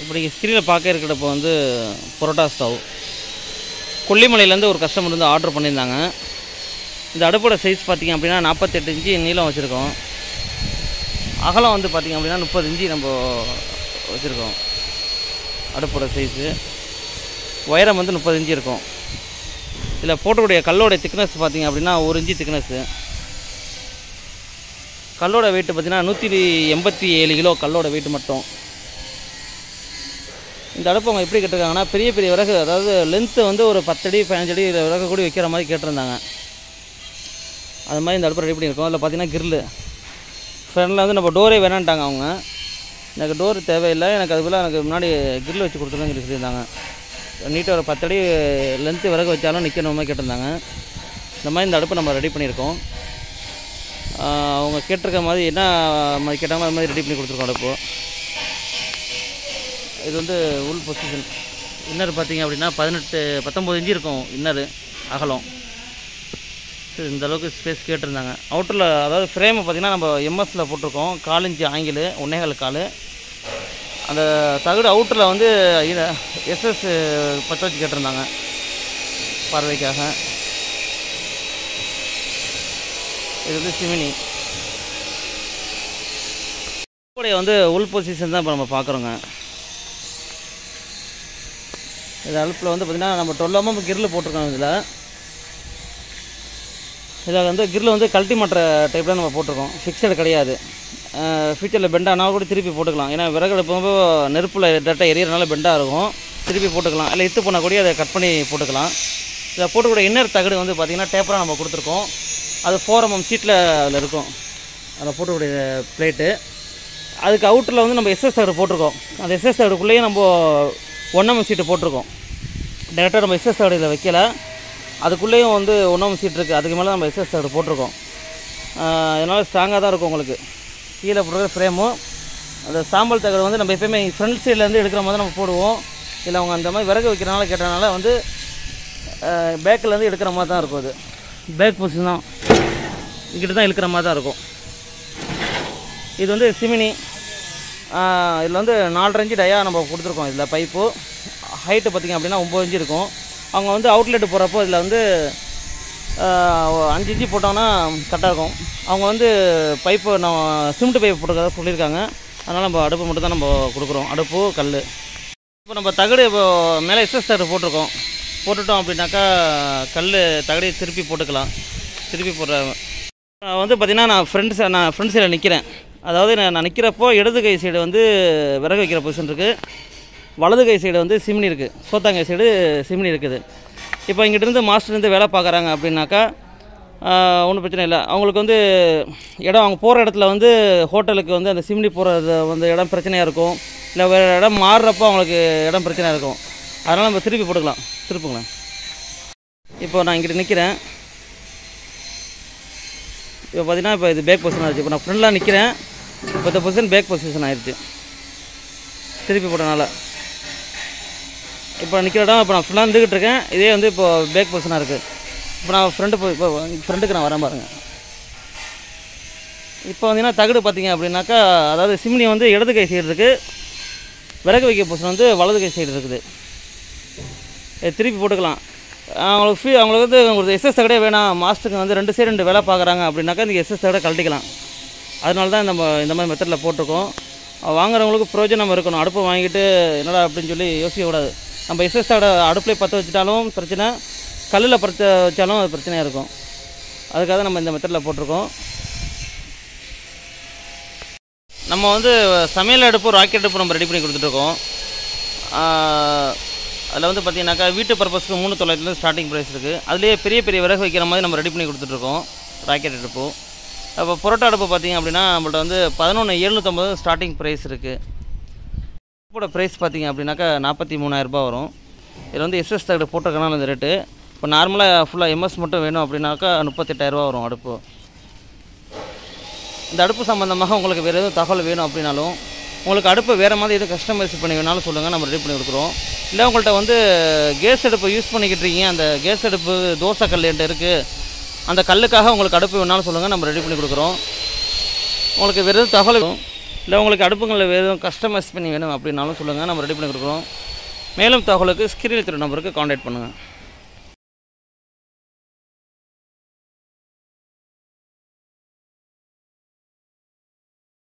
இப்போ நீங்கள் ஸ்க்ரீனில் பார்க்க இருக்கிறப்போ வந்து பரோட்டா ஸ்டவ் கொல்லிமலையிலேருந்து ஒரு கஸ்டமர் வந்து ஆர்டர் பண்ணியிருந்தாங்க இந்த அடுப்போட சைஸ் பார்த்திங்க அப்படின்னா நாற்பத்தெட்டு இன்ச்சு நீளம் வச்சுருக்கோம் அகலம் வந்து பார்த்திங்க அப்படின்னா முப்பது இன்ச்சு நம்ம வச்சுருக்கோம் அடுப்போட சைஸு உயரம் வந்து முப்பது இன்ச்சு இருக்கும் இதில் போட்டக்கூடிய கல்லோட திக்னஸ் பார்த்திங்க அப்படின்னா ஒரு இன்ச்சு திக்னஸ்ஸு கல்லோட வெயிட் பார்த்தீங்கன்னா நூற்றி எண்பத்தி ஏழு கிலோ கல்லோட வெயிட் மட்டும் இந்த அடுப்பு அவங்க எப்படி கேட்டிருக்காங்கன்னா பெரிய பெரிய விறகு அதாவது லென்த்து வந்து ஒரு பத்தடி பதினஞ்சு அடி விறகு கூடி வைக்கிற மாதிரி கேட்டிருந்தாங்க அது மாதிரி இந்த அடுப்பு ரெடி பண்ணியிருக்கோம் அதில் பார்த்தீங்கன்னா கிரில்லு ஃப்ரெண்டில் வந்து நம்ம டோரே வேணான்ட்டாங்க அவங்க எனக்கு டோர் தேவையில்லை எனக்கு அது போல் எனக்கு முன்னாடி கிரில் வச்சு கொடுத்துருங்கன்னு சொல்லி சொல்லியிருந்தாங்க நீட்டாக ஒரு பத்தடி லென்த்து விறகு வச்சாலும் நிற்கணும் மாதிரி கேட்டிருந்தாங்க இந்த மாதிரி இந்த அடுப்பு நம்ம ரெடி பண்ணியிருக்கோம் ஆஹ் அவங்க கேட்டிருக்க மாதிரி என்ன மாதிரி கேட்டாங்களோ அது மாதிரி ரெடி பண்ணி கொடுத்துருக்கோம் அடுப்பு இது வந்து உள் பொசிஷன் இன்னர் பார்த்தீங்க அப்படின்னா பதினெட்டு பத்தொம்போது இன்ச்சு இருக்கும் இன்னரு அகலம் சரி இந்த அளவுக்கு ஸ்பேஸ் கேட்டிருந்தாங்க அவுட்டரில் அதாவது ஃப்ரேமை பார்த்தீங்கன்னா நம்ம எம்எஸ்சில் போட்டிருக்கோம் கால் இன்ச்சு ஆங்கிள் ஒன்னேகால் கால் அந்த தகுடு அவுட்டரில் வந்து எஸ்எஸ் பற்ற வச்சு கேட்டிருந்தாங்க பார்வைக்காக இது வந்து சிமினி உடைய வந்து உள் பொசிஷன் தான் இப்போ நம்ம பார்க்குறோங்க இது அடுப்பில் வந்து பார்த்திங்கன்னா நம்ம டொல்லாமல் கிரில் போட்டிருக்கோம் இதில் இதில் வந்து கிரில் வந்து கல்ட்டி மற்ற டைப்பில் நம்ம போட்டிருக்கோம் ஃபிக்ஸடு கிடையாது ஃபியூச்சரில் பெண்ட் ஆனாலும் கூட திருப்பி போட்டுக்கலாம் ஏன்னா விறகு அடுப்பும்போது நெருப்பில் டேரெக்டாக எரியறனால பெண்டாக இருக்கும் திருப்பி போட்டுக்கலாம் இல்லை இத்து பண்ண கூட அதை கட் பண்ணி போட்டுக்கலாம் இதில் போட்டுக்கூடிய இன்னர் தகடு வந்து பார்த்திங்கன்னா டேப்பராக நம்ம கொடுத்துருக்கோம் அது ஃபோர் எம்எம் சீட்டில் அதில் இருக்கும் அதில் போட்டக்கூடிய பிளேட்டு அதுக்கு அவுட்டரில் வந்து நம்ம எஸ்எஸ் தகடு போட்டிருக்கோம் அந்த எஸ்எஸ் தகடுக்குள்ளேயே நம்ம ஒன் எம்எம் சீட்டு போட்டிருக்கோம் டேரெக்டாக நம்ம எஸ்எஸ் தகடு இதில் வைக்கல அதுக்குள்ளேயும் வந்து ஒன் எம்எம் சீட் இருக்குது அதுக்கு மேலே நம்ம எஸ்எஸ் தகடு போட்டிருக்கோம் ஆஹ் இதனால் ஸ்ட்ராங்காக தான் இருக்கும் உங்களுக்கு கீழே போடுற ஃப்ரேமும் அந்த சாம்பல் தகடு வந்து நம்ம எப்பயுமே ஃப்ரண்ட் சைட்லேருந்து எடுக்கிற மாதிரி நம்ம போடுவோம் இல்லை அவங்க அந்த மாதிரி விறகு வைக்கிறனால கேட்டனால வந்து பேக்கிலேருந்து எடுக்கிற மாதிரி தான் இருக்கும் அது பேக் பொசிஷன் தான் இங்கிட்டு தான் இழுக்கிற மாதிரி தான் இருக்கும் இது வந்து சிமினி இதில் வந்து நாலரை இன்ச்சு டயா நம்ம கொடுத்துருக்கோம் இதில் பைப்பு ஹைட்டு பார்த்திங்க அப்படின்னா ஒம்பது இன்ச்சு இருக்கும் அவங்க வந்து அவுட்லெட் போகிறப்போ இதில் வந்து ஆஹ், அஞ்சு இன்ச்சு போட்டோம்னா கரெக்டாக இருக்கும் அவங்க வந்து பைப்பு நம்ம சிமெண்ட் பைப் போட்டுக்கிறதா சொல்லியிருக்காங்க அதனால் நம்ம அடுப்பு மட்டும் தான் நம்ம கொடுக்குறோம் அடுப்பு கல் இப்போ நம்ம தகடு இப்போ மேலே எஸ்எஸ் தகடு போட்டிருக்கோம் போட்டுட்டோம் அப்படின்னாக்கா கல் தகடை திருப்பி போட்டுக்கலாம் திருப்பி போடுற நான் வந்து பார்த்திங்கன்னா நான் ஃப்ரெண்ட்ஸ் நான் ஃப்ரெண்ட் சைடில் நிற்கிறேன் அதாவது நான் நான் நிற்கிறப்போ இடது கை சைடு வந்து விறகு வைக்கிற பொசிஷன் இருக்குது வலது கை சைடு வந்து சிம்னி இருக்குது சோத்தாங்கை சைடு சிம்னி இருக்குது இப்போ இங்கிட்டிருந்து மாஸ்டர் இருந்து வேலை பார்க்குறாங்க அப்படின்னாக்கா ஒன்றும் பிரச்சனை இல்லை அவங்களுக்கு வந்து இடம் அவங்க போகிற இடத்துல வந்து ஹோட்டலுக்கு வந்து அந்த சிம்னி போகிறது வந்து இடம் பிரச்சனையாக இருக்கும் இல்லை வேறு இடம் மாறுறப்போ அவங்களுக்கு இடம் பிரச்சனையாக இருக்கும் அதனால் நம்ம திருப்பி போட்டுக்கலாம் திருப்புங்களேன் இப்போ நான் இங்கிட்டு நிற்கிறேன் இப்போ பார்த்தீங்கன்னா இப்போ இது பேக் பொசிஷன் ஆயிடுச்சு இப்போ நான் ஃப்ரெண்டில் நிற்கிறேன் இப்போ இந்த பொசிஷன் பேக் பொசிஷன் ஆயிடுச்சு திருப்பி போட்டனால இப்போ நிற்கிற இடம் இப்போ நான் ஃபுல்லாக இருந்துக்கிட்டு இருக்கேன் இதே வந்து இப்போ பேக் பொசிஷனாக இருக்குது இப்போ நான் ஃப்ரெண்டு போய் இப்போ ஃப்ரெண்டுக்கு நான் வரேன் பாருங்கள் இப்போ வந்தீங்கன்னா தகடு பார்த்தீங்க அப்படின்னாக்கா அதாவது சிம்னி வந்து இடது கை சைடு இருக்குது விறகு வைக்க பொசிஷன் வந்து வலது கை சைடு இருக்குது இது திருப்பி போட்டுக்கலாம் அவங்களுக்கு ஃபீ அவங்களுக்கு வந்து உங்களுக்கு எஸ்எஸ் தகடே வேணாம் மாஸ்டருக்கு வந்து ரெண்டு சைடு ரெண்டு வேலை பார்க்குறாங்க அப்படின்னாக்கா இந்த எஸ்எஸ் தகடை கழட்டிக்கலாம் அதனால தான் நம்ம இந்த மாதிரி மெத்தடில் போட்டிருக்கோம் அஹ் வாங்குறவங்களுக்கு பிரயோஜனம் இருக்கணும் அடுப்பு வாங்கிட்டு என்னடா அப்படின்னு சொல்லி யோசிக்கக்கூடாது நம்ம எஸ்எஸ் தகடை அடுப்புலேயே பற்ற வச்சுட்டாலும் பிரச்சனை கல்லில் பற்ற வச்சாலும் அது பிரச்சனையாக இருக்கும் அதுக்காக தான் நம்ம இந்த மெத்தடில் போட்டிருக்கோம் நம்ம வந்து சமையல் அடுப்பு ராக்கெட் அடுப்பு நம்ம ரெடி பண்ணி கொடுத்துட்ருக்கோம் அதில் வந்து பார்த்தீங்கன்னாக்கா வீட்டு பர்பஸ்க்கு மூணு தொள்ளாயிரத்துலேருந்து ஸ்டார்டிங் ப்ரைஸ் இருக்குது அதுலேயே பெரிய பெரிய விறகு வைக்கிற மாதிரி நம்ம ரெடி பண்ணி கொடுத்துட்ருக்கோம் ராக்கெட் அடுப்பு அப்போ புரோட்டா அடுப்பு பார்த்தீங்க அப்படின்னா நம்மள்ட்ட வந்து பதினொன்று எழுநூற்றம்பது ஸ்டார்டிங் ப்ரைஸ் இருக்குது அடுப்போட ப்ரைஸ் பார்த்தீங்க அப்படின்னாக்கா நாற்பத்தி மூணாயிரரூபா வரும் இதில் வந்து எஸ்எஸ் தகடு போட்டிருக்கனால இந்த ரேட்டு இப்போ நார்மலாக ஃபுல்லாக எம்எஸ் மட்டும் வேணும் அப்படின்னாக்கா முப்பத்தெட்டாயிரரூபா வரும் அடுப்பு இந்த அடுப்பு சம்மந்தமாக உங்களுக்கு வேறு எதுவும் தகவல் வேணும் அப்படின்னாலும் உங்களுக்கு அடுப்பு வேறு மாதிரி எதுவும் கஸ்டமைஸ் பண்ணி வேணாலும் சொல்லுங்கள் நம்ம ரெடி பண்ணி கொடுக்குறோம் இல்லை உங்கள்கிட்ட வந்து கேஸ் அடுப்பு யூஸ் பண்ணிக்கிட்டு இருக்கீங்க அந்த கேஸ் அடுப்பு தோசை கல் என்கிட்ட இருக்குது அந்த கல்லுக்காக உங்களுக்கு அடுப்பு வேணாலும் சொல்லுங்கள் நம்ம ரெடி பண்ணி கொடுக்குறோம் உங்களுக்கு வேறு எதுவும் தகவல் வேணும், இல்லை உங்களுக்கு அடுப்புங்களில் வேறு கஸ்டமைஸ் பண்ணி வேணும் அப்படின்னாலும் சொல்லுங்கள் நம்ம ரெடி பண்ணி கொடுக்குறோம் மேலும் தகவலுக்கு ஸ்கிரீனில் திரு நம்பருக்கு காண்டாக்ட் பண்ணுங்கள்